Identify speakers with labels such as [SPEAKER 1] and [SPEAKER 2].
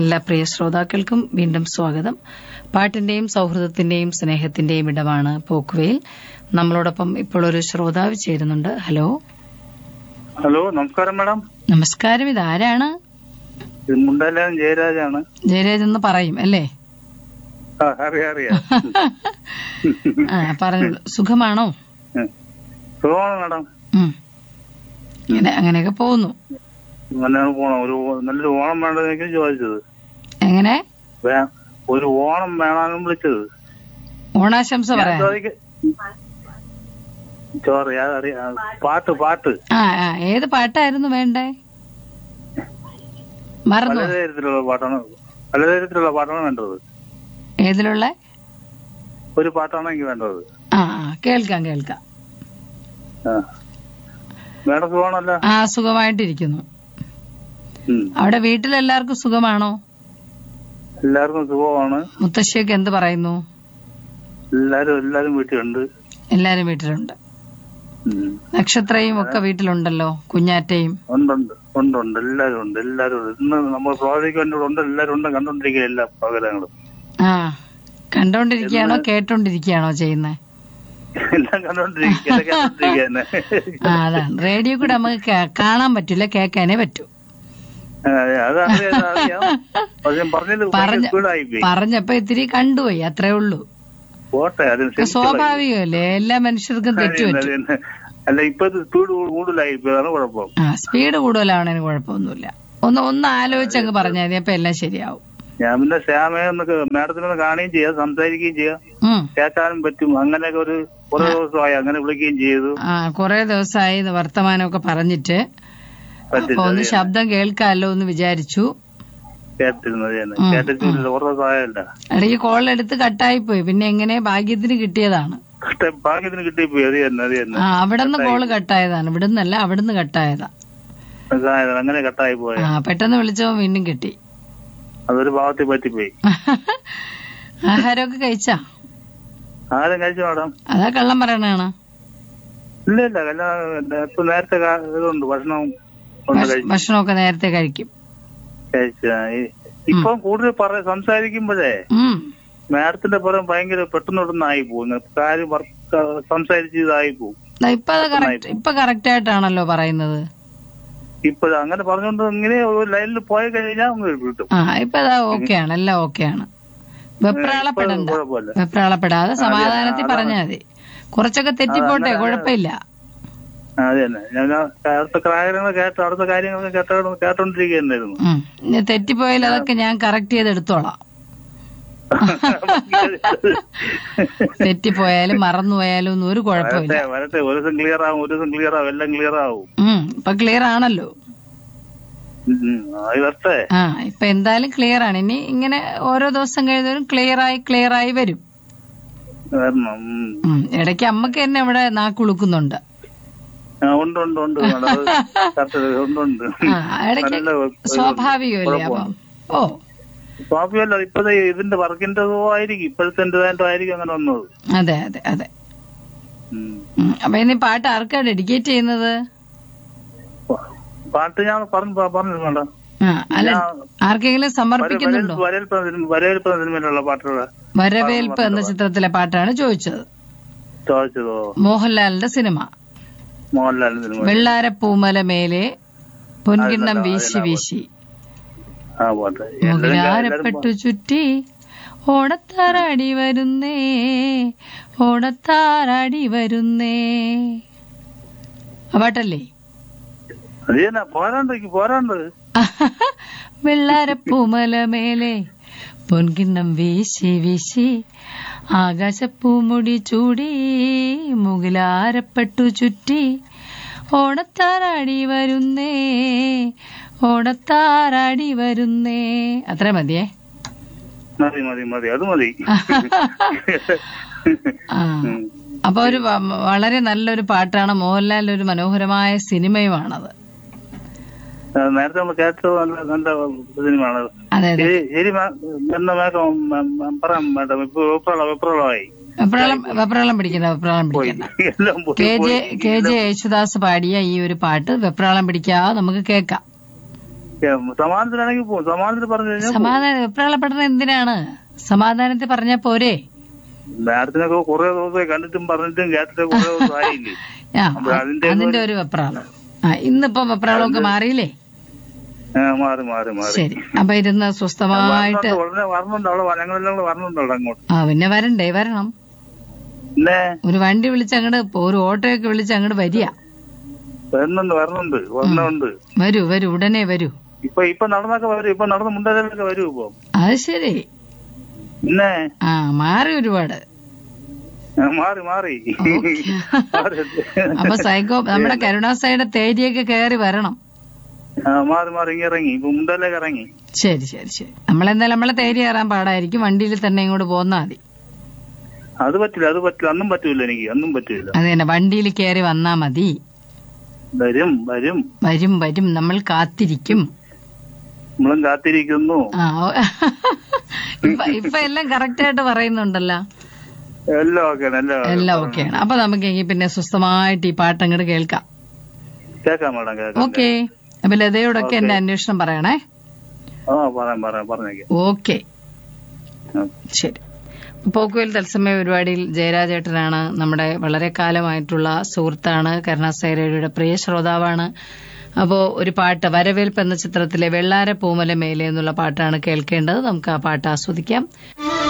[SPEAKER 1] എല്ലാ പ്രിയ ശ്രോതാക്കൾക്കും വീണ്ടും സ്വാഗതം പാട്ടിന്റെയും സൗഹൃദത്തിന്റെയും സ്നേഹത്തിന്റെയും ഇടമാണ് പോക്കുവെയിൽ നമ്മളോടൊപ്പം ഇപ്പോൾ ഒരു ശ്രോതാവ് ചേരുന്നുണ്ട് ഹലോ
[SPEAKER 2] ഹലോ നമസ്കാരം മാഡം
[SPEAKER 1] നമസ്കാരം ഇത് ആരാണ്
[SPEAKER 2] ഇത് മുണ്ടല്ലാൻ ജയരാജാണ്
[SPEAKER 1] ജയരാജ് എന്ന് പറയും അല്ലേ
[SPEAKER 2] ആ, അറിയാം അറിയാം
[SPEAKER 1] ആ പറഞ്ഞോളൂ സുഖമാണോ
[SPEAKER 2] ഉം. സുഖമാണ് മാഡം
[SPEAKER 1] ഉം. ഇങ്ങനെ അങ്ങനെയൊക്കെ പോകുന്നു
[SPEAKER 2] അങ്ങനെയാണ് പോണം ഒരു നല്ലൊരു ഓണം വേണ്ടത് എനിക്ക് ചോദിച്ചത്
[SPEAKER 1] എങ്ങനെ
[SPEAKER 2] വേ- ഒരു ഓണം വേണമെന്നും വിളിച്ചത്
[SPEAKER 1] ഓണാശംസ
[SPEAKER 2] ഞാൻ
[SPEAKER 1] പറയാം
[SPEAKER 2] ചോദിക്ക- ചോറി അതറിയാം പാട്ട് പാട്ട്
[SPEAKER 1] ആ ആ ഏത് പാട്ടായിരുന്നു വേണ്ടേ മറന്നു
[SPEAKER 2] പല തരത്തിലുള്ള പാട്ടാണ് പല തരത്തിലുള്ള പാട്ടാണ് വേണ്ടത്
[SPEAKER 1] ഏതിലുള്ള
[SPEAKER 2] ഒരു പാട്ടാണ് എനിക്ക് വേണ്ടത്
[SPEAKER 1] ആ ആ കേൾക്കാം കേൾക്കാം
[SPEAKER 2] ആ. മേഡം സുഖമാണല്ലോ
[SPEAKER 1] ആ സുഖമായിട്ടിരിക്കുന്നു
[SPEAKER 2] ഉം.
[SPEAKER 1] അവിടെ വീട്ടിലെല്ലാവർക്കും സുഖമാണോ
[SPEAKER 2] എല്ലാവർക്കും സുഖമാണ്
[SPEAKER 1] മുത്തശ്ശിയൊക്കെ എന്ത് പറയുന്നു
[SPEAKER 2] എല്ലാരും എല്ലാരും വീട്ടിലുണ്ട്
[SPEAKER 1] എല്ലാരും വീട്ടിലുണ്ട്
[SPEAKER 2] ഉം.
[SPEAKER 1] നക്ഷത്രയും ഒക്കെ വീട്ടിലുണ്ടല്ലോ കുഞ്ഞാറ്റയും
[SPEAKER 2] ഉണ്ടുണ്ട് ഉണ്ടുണ്ട് എല്ലാരും ഉണ്ട് എല്ലാരും ഉണ്ട് ഇന്ന് നമ്മൾ പ്രോജക്റ്റ് വേണ്ടി ഉണ്ട് എല്ലാരും ഉണ്ട് കണ്ടോണ്ടിരിക്കുക എല്ലാ പകലങ്ങളും
[SPEAKER 1] ആ കണ്ടോണ്ടിരിക്കുകയാണോ കേട്ടോണ്ടിരിക്കുകയാണോ ചെയ്യുന്നത്
[SPEAKER 2] എല്ലാം കണ്ടോണ്ടിരിക്കുക എല്ലാം കണ്ടോണ്ടിരിക്കുക തന്നെ
[SPEAKER 1] ആ അതാണ് റേഡിയോ കൂടെ നമുക്ക് കേ- കാണാൻ പറ്റില്ല കേൾക്കാനേ പറ്റൂ
[SPEAKER 2] ആ, അത് അറിയാം അത് അറിയാം പക്ഷെ ഞാൻ പറഞ്ഞതിൽ
[SPEAKER 1] പറഞ്ഞ
[SPEAKER 2] സ്പീഡായി പോയി
[SPEAKER 1] പറഞ്ഞപ്പോ ഇത്തിരി കണ്ടുപോയി അത്രേ ഉള്ളൂ
[SPEAKER 2] പോട്ടെ അത്
[SPEAKER 1] ഒക്കെ സ്വാഭാവികമല്ലേ എല്ലാ മനുഷ്യർക്കും തെറ്റുപറ്റും
[SPEAKER 2] അല്ല ഇപ്പൊ സ്പീഡ് കൂടുതലായി പോയി അതാണ് കുഴപ്പം
[SPEAKER 1] ആ സ്പീഡ് കൂടുതലാവണതിന് കുഴപ്പമൊന്നുമില്ല ഒന്ന് ഒന്ന് ആലോചിച്ചങ്ങ് പറഞ്ഞാൽ മതി അപ്പൊ എല്ലാം ശരിയാവും
[SPEAKER 2] ഞാൻ പിന്നെ ശ്യാമയെ ഒന്ന് മാഡത്തിനൊന്ന് കാണുകയും ചെയ്യാം സംസാരിക്കുകയും ചെയ്യാം
[SPEAKER 1] ഉം
[SPEAKER 2] കേൾക്കാനും പറ്റും അങ്ങനെയൊക്കെ ഒരു കുറെ ദിവസമായി അങ്ങനെ വിളിക്കുകയും ചെയ്തു
[SPEAKER 1] ആ കുറെ ദിവസമായി ഇത് വർത്തമാനമൊക്കെ പറഞ്ഞിട്ട്
[SPEAKER 2] പറ്റില്ല
[SPEAKER 1] അപ്പൊ ഒന്ന് ശബ്ദം കേൾക്കാമല്ലോ എന്ന് വിചാരിച്ചു
[SPEAKER 2] കേട്ടിരുന്നത് തന്നെ കേട്ടിട്ടില്ല കുറെ ദിവസമായല്ല
[SPEAKER 1] ഇടയ്ക്ക് കോളെടുത്ത് കട്ടായി പോയി പിന്നെ എങ്ങനെ ഭാഗ്യത്തിന് കിട്ടിയതാണ്
[SPEAKER 2] കഷ്ട ഭാഗ്യത്തിന് കിട്ടിപ്പോയി അത് തന്നെ അത് തന്നെ
[SPEAKER 1] ആ അവിടെ നിന്ന് കോള് കട്ടായതാണ് ഇവിടെ നിന്നല്ല അവിടെ നിന്ന് കട്ടായതാ
[SPEAKER 2] അതായത് അങ്ങനെ കട്ടായി പോയ
[SPEAKER 1] ആ പെട്ടെന്ന് വിളിച്ചപ്പോ വീണ്ടും കിട്ടി
[SPEAKER 2] അതൊരു ഭാഗത്തിൽ പറ്റിപ്പോയി
[SPEAKER 1] ആഹാരമൊക്കെ കഴിച്ചാ
[SPEAKER 2] ആരും കഴിച്ചു മാഡം
[SPEAKER 1] അതാ കള്ളം പറയണാണ്
[SPEAKER 2] ഇല്ല ഇല്ല കല്യാണം ഇപ്പൊ നേരത്തെ കാ- ഇതുണ്ട് ഭക്ഷണം കൊണ്ട് കഴിച്ചു
[SPEAKER 1] ഭക്ഷണമൊക്കെ നേരത്തെ കഴിക്കും
[SPEAKER 2] കഴിച്ചു ആ, ഈ- ഇപ്പം കൂടുതൽ പറ സംസാരിക്കുമ്പോഴേ
[SPEAKER 1] ഉം
[SPEAKER 2] മാഡത്തിന്റെ പുറം ഭയങ്കര പെട്ടെന്നൊട്ടൊന്നും ആയി പോകും കാര്യം വർക്ക് സംസാരിച്ച് ഇതായി പോകും
[SPEAKER 1] ദാ ഇപ്പൊ അത് കറക്റ്റ് ഇപ്പൊ കറക്റ്റ് ആയിട്ടാണല്ലോ പറയുന്നത്
[SPEAKER 2] ഇപ്പോഴും അങ്ങനെ പറഞ്ഞുകൊണ്ട് ഇങ്ങനെ ഒരു ലൈനിൽ പോയി കഴിഞ്ഞാൽ ഒന്ന് കിട്ടും
[SPEAKER 1] ആ ഇപ്പൊ അതാ ഓക്കെയാണ് എല്ലാം ഓക്കെയാണ് വെപ്രാളപ്പെടണ്ട
[SPEAKER 2] കുഴപ്പമില്ല
[SPEAKER 1] വെപ്രാളപ്പെടാതെ സമാധാനത്തിൽ പറഞ്ഞാൽ മതി കുറച്ചൊക്കെ തെറ്റിപ്പോട്ടെ കുഴപ്പമില്ല
[SPEAKER 2] ആ, അത് തന്നെ ഞാൻ അടുത്ത കാര്യങ്ങൾ കേട്ട അടുത്ത കാര്യങ്ങളൊക്കെ കേട്ടോ കേട്ടോണ്ടിരിക്കുകയായിരുന്നു
[SPEAKER 1] ഉം. ഇനി തെറ്റിപ്പോയാൽ അതൊക്കെ ഞാൻ കറക്റ്റ് ചെയ്ത് എടുത്തോളാം തെറ്റിപ്പോയാലും മറന്നുപോയാലും ഒന്നും ഒരു കുഴപ്പമില്ല
[SPEAKER 2] വരട്ടെ വരട്ടെ ഒരു ദിവസം ക്ലിയർ ആവും ഒരു ദിവസം ക്ലിയർ ആവും എല്ലാം ക്ലിയർ ആവും
[SPEAKER 1] ഉം ഇപ്പൊ ക്ലിയർ ആണല്ലോ
[SPEAKER 2] ഉം, ഉം. അത് വരട്ടെ
[SPEAKER 1] ആ ഇപ്പൊ എന്തായാലും ക്ലിയർ ആണ് ഇനി ഇങ്ങനെ ഓരോ ദിവസം കഴിയുന്നവരും ക്ലിയർ ആയി ക്ലിയർ ആയി വരും
[SPEAKER 2] വരണം ഉം.
[SPEAKER 1] ഉം. ഇടയ്ക്ക് അമ്മക്ക് തന്നെ ഇവിടെ നാക്കുളുക്കുന്നുണ്ട്
[SPEAKER 2] ആ, ഉണ്ട് ഉണ്ട് ഉണ്ട് madam. അത് correct. ഉണ്ട് ഉണ്ട്
[SPEAKER 1] ആ ഇടയ്ക്ക്
[SPEAKER 2] നല്ല ഒരു-
[SPEAKER 1] സ്വാഭാവികമല്ലേ അപ്പം ഓ
[SPEAKER 2] സ്വാഭാവികമല്ല ഇപ്പഴത്തെ ഇതിന്റെ വർക്കിന്റെ ആയിരിക്കും ഇപ്പോഴത്തെ ആയിരിക്കും അങ്ങനെ വന്നത്
[SPEAKER 1] അതെ അതെ അതെ
[SPEAKER 2] ഉം.
[SPEAKER 1] ഉം. അപ്പൊ ഇനി പാട്ട് ആർക്കാ ഡെഡിക്കേറ്റ് ചെയ്യുന്നത്
[SPEAKER 2] പാട്ട് ഞാൻ പറഞ്ഞു പറഞ്ഞു വേണ്ട
[SPEAKER 1] ആ അല്ല ആർക്കെങ്കിലും സമർപ്പിക്കുന്നുണ്ടോ
[SPEAKER 2] വരവേൽപ്പ് വരവേൽപ്പ് സിനിമയിലുള്ള പാട്ടുകള്
[SPEAKER 1] വരവേൽപ്പ് എന്ന ചിത്രത്തിലെ പാട്ടാണ് ചോദിച്ചത്
[SPEAKER 2] ചോദിച്ചതോ
[SPEAKER 1] മോഹൻലാലിന്റെ സിനിമ
[SPEAKER 2] മോഹൻലാലിന്റെ സിനിമ
[SPEAKER 1] വെള്ളാരപ്പൂമല മേലെ പൊൻകിണ്ണം വീശി വീശി
[SPEAKER 2] ആ പാട്ട് എല്ലാരും എല്ലാരും
[SPEAKER 1] മുകിലാരപ്പെട്ടു ചുറ്റി ഓടത്താറാടി വരുന്നേ ഓടത്താറാടി വരുന്നേ ആ പാട്ടല്ലേ
[SPEAKER 2] അത് തന്നെ പോരാണ്ട് എനിക്ക് പോരാണ്ട്
[SPEAKER 1] വെള്ളാരപ്പൂമല മേലെ പൊൻകിണ്ണം വീശി വീശി ആകാശപ്പൂമുടി ചൂടി മുകിലാരപ്പെട്ടു ചുറ്റി ഓണത്താറാടി വരുന്നേ ഓണത്താറാടി വരുന്നേ അത്ര മതിയേ
[SPEAKER 2] മതി മതി മതി അത് മതി
[SPEAKER 1] ആ അപ്പൊ ഒരു വ- വളരെ നല്ലൊരു പാട്ടാണ് മോഹൻലാലിന്റെ ഒരു മനോഹരമായ സിനിമയുമാണത്
[SPEAKER 2] ആ, നേരത്തെ നമ്മൾ കേട്ടത് നല്ല നല്ല സിനിമയാണ്
[SPEAKER 1] അതെ അതെ
[SPEAKER 2] ശരി ശരി മാ- എന്ന മേഘം മ- മ- പറയാം മേഡം ഇപ്പൊ വെപ്രള വെപ്രളമായി
[SPEAKER 1] വെപ്രാളം വെപ്രാളം പിടിക്കണ്ട വെപ്രാളം പിടിക്കണ്ട
[SPEAKER 2] എല്ലാം പോയി
[SPEAKER 1] K J K J Yesudas പാടിയ ഈ ഒരു പാട്ട് വെപ്രാളം പിടിക്കാതെ നമുക്ക് കേൾക്കാം
[SPEAKER 2] സമാധാനത്തിലാണെങ്കിൽ പോകും സമാധാനത്തിൽ പറഞ്ഞു കഴിഞ്ഞാൽ പോകും.
[SPEAKER 1] സമാധാനം വെപ്രാളപ്പെടുന്നത് എന്തിനാണ് സമാധാനത്തിൽ പറഞ്ഞാ പോരെ
[SPEAKER 2] മാഡത്തിനൊക്കെ കുറെ ദിവസമായി കണ്ടിട്ടും പറഞ്ഞിട്ടും കേട്ടിട്ട് കുറെ ദിവസം ആയില്ലേ
[SPEAKER 1] ആ
[SPEAKER 2] അപ്പൊ അതിന്റെ
[SPEAKER 1] അതിന്റെ ഒരു വെപ്രാളം ആ ഇന്നിപ്പോ വെപ്രാളമൊക്കെ മാറിയില്ലേ
[SPEAKER 2] ആ, മാറി മാറി മാറി
[SPEAKER 1] ശരി അപ്പൊ ഇരുന്ന് സ്വസ്ഥമായിട്ട്
[SPEAKER 2] വരണുണ്ട്, ഉടനെ വരണുണ്ട് അവിടെ വനങ്ങളെല്ലാം കൂടെ വരണുണ്ട് അവിടെ അങ്ങോട്ട്
[SPEAKER 1] ആ പിന്നെ വരണ്ടേ വരണം
[SPEAKER 2] പിന്നെ
[SPEAKER 1] ഒരു വണ്ടി വിളിച്ച് അങ്ങോട്ട് ഒരു ഓട്ടോയൊക്കെ വിളിച്ച് അങ്ങോട്ട് വരിക
[SPEAKER 2] വരുന്നുണ്ട് വരണുണ്ട് വരണുണ്ട്
[SPEAKER 1] വരൂ വരൂ ഉടനെ വരൂ
[SPEAKER 2] ഇപ്പൊ ഇപ്പൊ നടന്നൊക്കെ വരും ഇപ്പൊ നടന്ന മുണ്ടേലൊക്കെ വരും ഇപ്പൊ
[SPEAKER 1] അത് ശരി
[SPEAKER 2] പിന്നെ
[SPEAKER 1] ആ മാറി ഒരുപാട്
[SPEAKER 2] ആ, മാറി മാറി മാറി.
[SPEAKER 1] അപ്പൊ സൈക്കോ നമ്മുടെ കരുണാസായിയുടെ തേരിയൊക്കെ കയറി വരണം
[SPEAKER 2] ആ, മാറി മാറി ഇങ്ങ് ഇറങ്ങി ഇപ്പൊ മുണ്ടേലേക്ക് ഇറങ്ങി
[SPEAKER 1] ശരി ശരി ശരി നമ്മളെന്തായാലും നമ്മളെ തേരി കയറാൻ പാടായിരിക്കും വണ്ടിയിൽ തന്നെ ഇങ്ങോട്ട് പോന്നാ മതി
[SPEAKER 2] അത് പറ്റില്ല അത് പറ്റില്ല അന്നും പറ്റൂല എനിക്ക് അന്നും പറ്റൂല
[SPEAKER 1] അത് തന്നെ വണ്ടിയിൽ കയറി വന്നാ മതി
[SPEAKER 2] വരും വരും
[SPEAKER 1] വരും വരും നമ്മൾ കാത്തിരിക്കും
[SPEAKER 2] നമ്മളും കാത്തിരിക്കുന്നു
[SPEAKER 1] ആ ഓ. ഇപ്പൊ ഇപ്പൊ എല്ലാം കറക്റ്റ് ആയിട്ട് പറയുന്നുണ്ടല്ലോ
[SPEAKER 2] എല്ലാം ഓക്കെയാണ് എല്ലാം okay.
[SPEAKER 1] എല്ലാം ഓക്കെയാണ് അപ്പൊ നമുക്ക് എങ്കിൽ പിന്നെ സ്വസ്ഥമായിട്ട് ഈ പാട്ട് അങ്ങോട്ട് കേൾക്കാം
[SPEAKER 2] കേക്കാം മാഡം കേക്കാം
[SPEAKER 1] ഓക്കെ അപ്പൊ ലതയോടൊക്കെ എന്റെ അന്വേഷണം പറയണേ
[SPEAKER 2] ആ പറയാം പറയാം പറഞ്ഞേക്കാം
[SPEAKER 1] ഓക്കെ
[SPEAKER 2] ആ.
[SPEAKER 1] ശരി പോക്കുവൽ തത്സമയ പരിപാടിയിൽ ജയരാജേട്ടനാണ് നമ്മുടെ വളരെ കാലമായിട്ടുള്ള സുഹൃത്താണ് കരുണാസൈരയുടെ പ്രിയ ശ്രോതാവാണ് അപ്പോ ഒരു പാട്ട് വരവേൽപ്പ് എന്ന ചിത്രത്തിലെ വെള്ളാര പൂമല മേലെ എന്നുള്ള പാട്ടാണ് കേൾക്കേണ്ടത് നമുക്ക് ആ പാട്ട് ആസ്വദിക്കാം